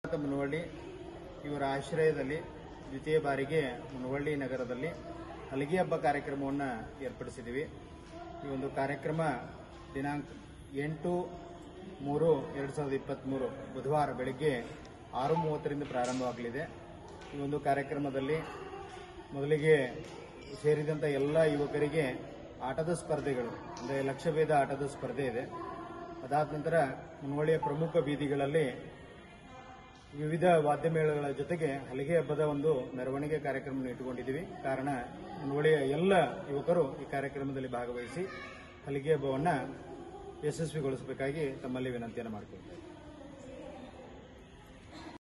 ಮುನವಳ್ಳಿ ಇವರ ಆಶ್ರಯದಲ್ಲಿ ದ್ವಿತೀಯ ಬಾರಿಗೆ ಮುನವಳ್ಳಿ ನಗರದಲ್ಲಿ ಹಲಗಿ ಹಬ್ಬ ಕಾರ್ಯಕ್ರಮವನ್ನು ಏರ್ಪಡಿಸಿದ್ದೀವಿ ಈ ಒಂದು ಕಾರ್ಯಕ್ರಮ ದಿನಾಂಕ ಎಂಟು ಮೂರು ಎರಡು ಸಾವಿರದ ಇಪ್ಪತ್ತ್ಮೂರು ಬುಧವಾರ ಬೆಳಗ್ಗೆ ಆರು ಮೂವತ್ತರಿಂದ ಪ್ರಾರಂಭವಾಗಲಿದೆ ಈ ಒಂದು ಕಾರ್ಯಕ್ರಮದಲ್ಲಿ ಮೊದಲಿಗೆ ಸೇರಿದಂಥ ಎಲ್ಲ ಯುವಕರಿಗೆ ಆಟದ ಸ್ಪರ್ಧೆಗಳು ಅಂದರೆ ಲಕ್ಷಭೇದ ಆಟದ ಸ್ಪರ್ಧೆ ಇದೆ ಅದಾದ ನಂತರ ಮುನ್ವಳಿಯ ಪ್ರಮುಖ ಬೀದಿಗಳಲ್ಲಿ ವಿವಿಧ ವಾದ್ಯಮೇಳಗಳ ಜೊತೆಗೆ ಹಲಿಗೆ ಹಬ್ಬದ ಒಂದು ಮೆರವಣಿಗೆ ಕಾರ್ಯಕ್ರಮ ಇಟ್ಟುಕೊಂಡಿದ್ದೀವಿ ಕಾರಣ ಮುನ್ವಳಿಯ ಎಲ್ಲ ಯುವಕರು ಈ ಕಾರ್ಯಕ್ರಮದಲ್ಲಿ ಭಾಗವಹಿಸಿ ಹಲಿಗೆ ಹಬ್ಬವನ್ನು ಯಶಸ್ವಿಗೊಳಿಸಬೇಕಾಗಿ ತಮ್ಮಲ್ಲಿ ವಿನಂತಿಯನ್ನು ಮಾಡಿಕೊಳ್ತೇವೆ